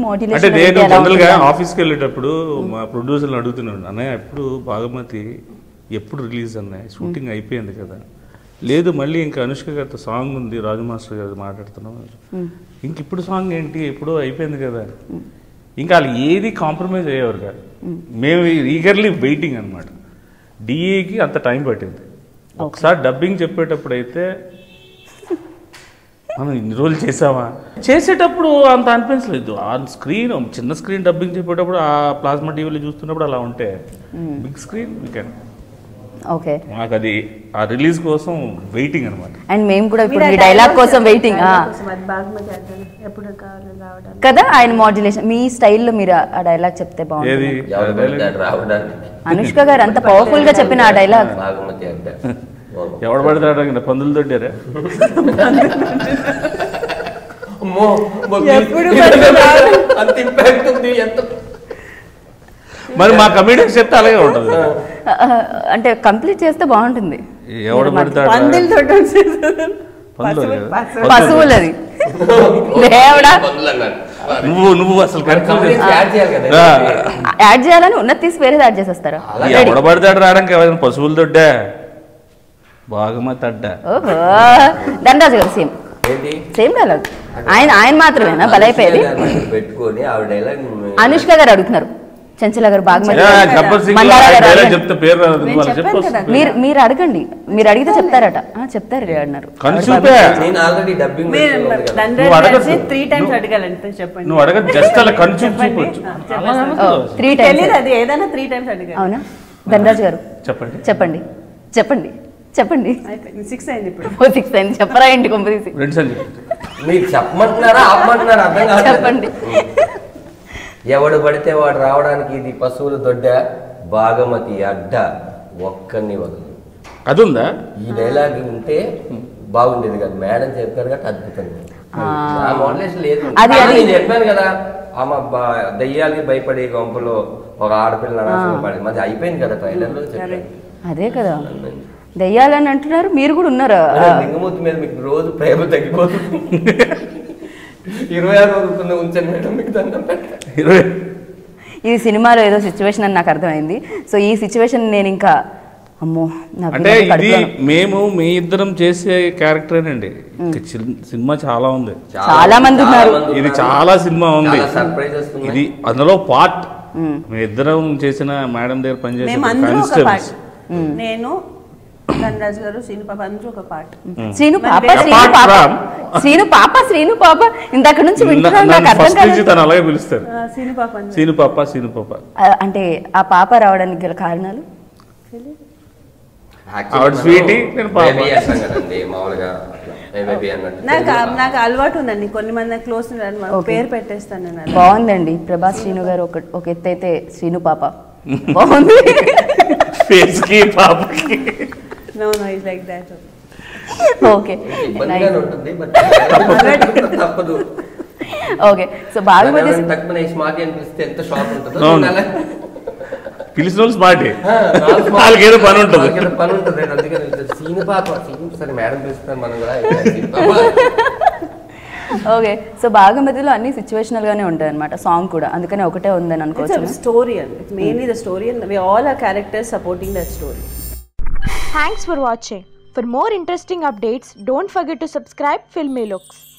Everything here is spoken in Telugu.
అంటే మాడ్యులేషన్ నేను జనరల్ గా ఆఫీస్కి వెళ్ళేటప్పుడు మా ప్రొడ్యూసర్ని అడుగుతున్నాడు అన్నయ్య ఎప్పుడు బాగమతి ఎప్పుడు రిలీజ్ అన్నాయి షూటింగ్ అయిపోయింది కదా లేదు మళ్ళీ ఇంకా అనుష్క గారితో సాంగ్ ఉంది రాజు మాస్టర్ గారు మాట్లాడుతున్నాం ఇంక ఇప్పుడు సాంగ్ ఏంటి ఎప్పుడో అయిపోయింది కదా ఇంకా వాళ్ళు ఏది కాంప్రమైజ్ అయ్యేవారు కాదు మేము ఈగర్లీ వెయిటింగ్ అనమాట డిఏకి అంత టైం పట్టింది ఒకసారి డబ్బింగ్ చెప్పేటప్పుడు అయితే మనం ఇన్ని రోజులు చేసామా చేసేటప్పుడు అంత అనిపించలేదు ఆ స్క్రీన్ చిన్న స్క్రీన్ డబ్బింగ్ చెప్పేటప్పుడు ఆ ప్లాస్మా టీవీలో చూస్తున్నప్పుడు అలా ఉంటే బిగ్ స్క్రీన్ కెన్ ఓకే మాకు అది ఆ రిలీజ్ కోసం వెయిటింగ్ అనమాట అండ్ మేము కూడా ఇప్పుడు మీరు మీ ఆ డైలాగ్ dialogue కోసం చెప్పండి, వెయిటింగ్ dialogue కోసం అది బాగుమతి అంటారు ఎప్పుడు కావాలి రావడానికి కదా ఆయన మాడ్యులేషన్ మీ స్టైల్లో మీరు ఆ డైలాగ్ చెప్తే ఏది బాగుంటుంది ఎవరు పడతాడు రావడానికి అనుష్క గారు అంత పవర్ఫుల్ గా చెప్పిన ఆ డైలాగ్ బాగుమతి అంటే ఎవడ పడతాడు పందులు దొడ్డారా అమ్మో అమ్మో, ఎప్పుడు ఇది- పడతాడు? అంత ఇంపాక్ట్ ఉంది ఎంత మరి మా కమిడీకి చెప్తే అలాగే ఉంటుంది అంటే కంప్లీట్ చేస్తే బాగుంటుంది ఎవడ పడతాడు పందిల్ తోటి పందులు కదా? పశువులది దేవుడా పందులు అన్నాడు. నువ్వు నువ్వు అసలు మరి కన్ఫ్యూజ్ కంపెనీకి యాడ్ చేయాలి కదా ఆ. యాడ్ చేయాలని ఉన్నది తీసి వేరేది యాడ్ చేసేస్తారా ఎవడ పడతాడు రావడానికి ఎవరైనా పశువులు దొడ్డా బాగమతి అడ్డా ఓహో ధనరాజు గారు సేమ్ ఏంటి సేమ్ డైలాగ్ ఆయన ఆయన మాత్రమేనా బలైపోయేది పెట్టుకొని ఆవిడ డైలాగ్ అనుష్క గారు అడుగుతున్నారు చంచల గారు బాగా యా, గబ్బర్ సింగ్ లో మందార ఆయన గారు డైలాగ్ అడగండి. చెప్తే పేరు రాదు నేను వాళ్ళు చెప్పాను చెప్పొచ్చు కదా. మీరు మీరు అడగండి మీరు అడిగితే చెప్తారట ఆ, చెప్తారు రే అన్నారు కన్ను చూపే నేను ఆల్రెడీ డబ్బింగ్ మీరు నువ్వు అడగద్దు. త్రీ టైమ్స్ నువ్వు- అడగాలంటే చెప్పండి నువ్వు అడగదు జస్ట్ అలా కన్ను చూపు చెప్పండి. చూపొచ్చు ఆ, చెప్పేస్తాను. అలా త్రీ తెలియదు టైమ్స్ అది ఏదైనా త్రీ టైమ్స్ అడిగాను అవునా ధనరాజు గారు చెప్పండి చెప్పండి చెప్పండి చెప్పండి అయిపోయింది సిక్స్ అయింది ఇప్పుడు ఓ సిక్స్ అయింది చెప్పరా ఇంటి కొంప తీసి రెండు సార్లు చెప్పండి మీరు చెప్పమంటున్నారా ఆపమంటున్నారా అర్థం కాదు చెప్పండి. ఎవడు పడితే వాడు రావడానికి ఇది పశువుల దొడ్డ బాగమతి అడ్డ ఒక్కరిని వదలదు అది ఉందా ఈ డైలాగ్ ఉంటే బాగుండేది కదా మేడం చెప్పారు కాబట్టి అద్భుతంగా ఆ మోడలేషన్ లేదు అది- కానీ అది- నేను చెప్పాను కదా ఆమె బ- దయ్యాలకి భయపడే గుంపులో ఒక ఆడపిల్ల అనాథం పడి మరి అయిపోయింది కదా ట్రైలర్ లో చెప్పాను అదే కదా దెయ్యాలని అంటున్నారు మీరు కూడా ఉన్నారా లింగమూర్తి మీద మీకు రోజు ప్రేమ తగ్గిపోతుంది ఇరవై ఆరు వరకు ఉంచండి మేడం మీకు దండం పెట్టండి. ఇరవై ఇది సినిమాలో ఏదో సిచ్యువేషన్ అని నాకు అర్థమైంది సో ఈ సిచ్యువేషన్ నేను ఇంకా అమ్మో నాకు అంటే ఇది ఇది కడుపులో- మేము మీ ఇద్దరం చేసే క్యారెక్టరేనండి ఇంకా చిన్- సినిమా చాలా ఉంది చాలా మంది ఉన్నారు. ఇది చాలా సినిమా ఉంది చాలా surprises ఉన్నాయి. ఇది అందులో పార్ట్ మీ ఇద్దరం చేసిన మేడం దగ్గర పనిచేసే మేము అందరూ ఒక కానిస్టేబుల్స్ పార్ట్ నేను ధనరాజు గారు శ్రీను పాప అందరూ ఒక పార్ట్ శ్రీను మరి పాప వేరే శ్రీను apart పాప from- శ్రీను పాప శ్రీను పాప ఇందాక నుంచి వింటున్నాను నాకు అర్థం ఫస్ట్ నుంచి కాదు తను అలాగే పిలుస్తారు శ్రీను పాప అందరూ. సీను పాప సీను పాప అంటే ఆ పాప రావడానికి గల కారణాలు Actually ఆవిడ మనం sweetie, నేను పాప. baby అంటాం కదండి మామూలుగా బేబీ అన్నట్టు నాకు తెలుగులో. నాకు అలవాటు ఉందండి కొన్ని మంది క్లోజ్ Okay. పేరు పెట్టేస్తాను నేను అలా. బాగుందండి ప్రభాస్ శ్రీను గారు ఒక ఒక ఎత్తు అయితే శ్రీను పాప బాగుంది ఫేస్ కి పాపకి no no is like that okay ఇబ్బందిగానే ఉంటుంది బట్ తప్పదు ఓకే సో బాగుమతి ఎవరైనా తక్కువ స్మార్ట్ అనిపిస్తే ఎంత షాక్ ఉంటుందో అవును. నేను అలా- పిలిచిన వాళ్ళు స్మార్టే ఆ, నాలుగు smart- వాళ్ళకేదో పని ఉంటుంది. వాళ్ళకేదో పని ఉంటుంది అందుకని సీన్ పాప సీన్ సరే మేడం పిలుస్తాను మనం కూడా సీన్ పాప. ఓకే సో బాగుమతిలో అన్ని సిచ్యువేషనల్ గానే ఉంటాయి అనమాట సాంగ్ కూడా అందుకనే ఒకటే ఉందని అనుకోవచ్చు స్టోరీ అండి it's mainly the story and we all are characters supporting that story Thanks for watching. For more interesting updates, don't forget to subscribe Filmy Looks.